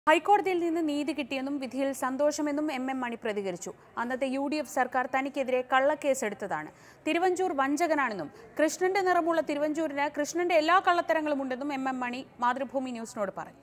ഹൈക്കോടതിയിൽ നിന്ന് നീതി കിട്ടിയെന്നും വിധിയിൽ സന്തോഷമെന്നും എം എം മണി പ്രതികരിച്ചു അന്നത്തെ യു ഡി എഫ് സർക്കാർ തനിക്കെതിരെ കള്ളക്കേസെടുത്തതാണ് തിരുവഞ്ചൂർ വഞ്ചകനാണെന്നും കൃഷ്ണന്റെ നിറമുള്ള തിരുവഞ്ചൂരിന് കൃഷ്ണന്റെ എല്ലാ കള്ളത്തരങ്ങളും ഉണ്ടെന്നും എം എം മണി മാതൃഭൂമി ന്യൂസിനോട് പറഞ്ഞു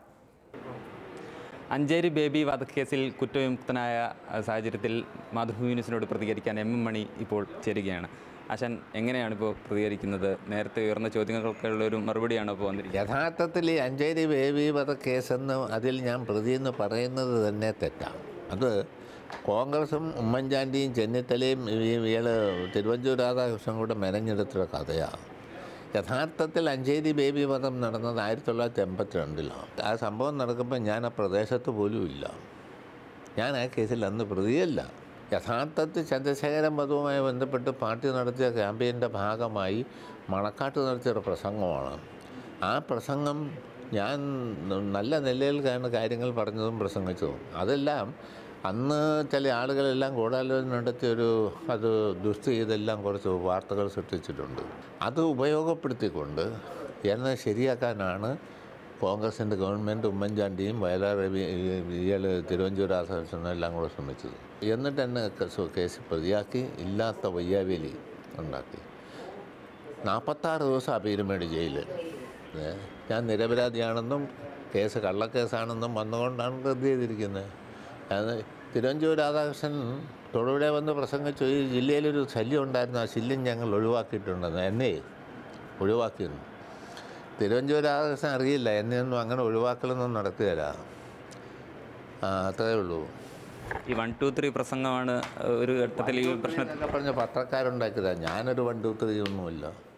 അഞ്ചേരി ബേബി വധക്കേസിൽ കുറ്റവിമുക്തനായ അഹ്, സാഹചര്യത്തിൽ മാതൃഭൂമി ന്യൂസിനോട് പ്രതികരിക്കാൻ എം എം മണി ഇപ്പോൾ ചേരുകയാണ് ആശാൻ എങ്ങനെയാണ് ഇപ്പോൾ പ്രതികരിക്കുന്നത് നേരത്തെ ഉയർന്ന ചോദ്യങ്ങൾക്കുള്ള ഒരു മറുപടിയാണ് ഇപ്പോൾ വന്നിരിക്കുന്നത് യഥാർത്ഥത്തിൽ ഈ അഞ്ചേരി ബേബി വധ കേസെന്ന് അതിൽ ഞാൻ പ്രതിയെന്ന് പറയുന്നത് തന്നെ തെറ്റാണ് അത് കോൺഗ്രസും ഉമ്മൻചാണ്ടിയും ചെന്നിത്തലയും ഈ ഇയാൾ തിരുവഞ്ചൂർ രാധാകൃഷ്ണൻ കൂടെ മെനഞ്ഞെടുത്തൊരു കഥയാണ് യഥാർത്ഥത്തിൽ അഞ്ചേരി ബേബി വധം നടന്നത് ആയിരത്തി തൊള്ളായിരത്തി എൺപത്തി രണ്ടിലാണ് ആ സംഭവം നടക്കുമ്പോൾ ഞാൻ ആ പ്രദേശത്ത് പോലും ഇല്ല ഞാൻ ആ കേസിൽ അന്ന് പ്രതിയല്ല യഥാർത്ഥത്തിൽ ചന്ദ്രശേഖരൻ വധവുമായി ബന്ധപ്പെട്ട് പാർട്ടി നടത്തിയ ക്യാമ്പയിൻ്റെ ഭാഗമായി മണക്കാട്ട് നടത്തിയൊരു പ്രസംഗമാണ് ആ പ്രസംഗം ഞാൻ നല്ല നിലയിലാണ് കാര്യങ്ങൾ പറഞ്ഞതും പ്രസംഗിച്ചതും അതെല്ലാം അന്ന് ചില ആളുകളെല്ലാം ഗൂഢാലോചന നടത്തി ഒരു അത് ദുസ്ത് ചെയ്തെല്ലാം കുറച്ച് വാർത്തകൾ സൃഷ്ടിച്ചിട്ടുണ്ട് അത് ഉപയോഗപ്പെടുത്തിക്കൊണ്ട് എന്നെ ശരിയാക്കാനാണ് കോൺഗ്രസിൻ്റെ ഗവൺമെൻറ് ഉമ്മൻചാണ്ടിയും വയലാർ രവി ഇയാൾ തിരുവഞ്ചൂർ രാധാകൃഷ്ണനും എല്ലാം കൂടെ ശ്രമിച്ചത് എന്നിട്ട് എന്നെ കെ- കേസ് പ്രതിയാക്കി ഇല്ലാത്ത വയ്യാവേലി ഉണ്ടാക്കി നാൽപ്പത്താറ് ദിവസം അപീരുമേട് ജയിലിൽ ഏ, ഞാൻ നിരപരാധിയാണെന്നും കേസ് കള്ളക്കേസാണെന്നും വന്നുകൊണ്ടാണ് റദ്ദ് ചെയ്തിരിക്കുന്നത് അത് തിരുവഞ്ചൂർ രാധാകൃഷ്ണൻ തൊടുപുഴ വന്ന് പ്രസംഗിച്ചു ഈ ജില്ലയിലൊരു ശല്യം ഉണ്ടായിരുന്നു ആ ശല്യം ഞങ്ങൾ ഒഴിവാക്കിയിട്ടുണ്ടെന്ന് എന്നെ ഒഴിവാക്കിയിരുന്നു തിരുവഞ്ചൂർ രാധാകൃഷ്ണൻ അറിയില്ല എന്നെയൊന്നും അങ്ങനെ ഒഴിവാക്കലൊന്നും നടത്തുകയില്ല ആ അത്രേ ഉള്ളൂ ഈ വൺ ടു ത്രീ പ്രസംഗമാണ് അഹ്, ഒരു ഘട്ടത്തിൽ ഈ പ്രശ്നം എന്നൊക്കെ പറഞ്ഞ പത്രക്കാരുണ്ടാക്കിയതാണ് ഞാനൊരു വണ്ടി ഒന്നുമില്ല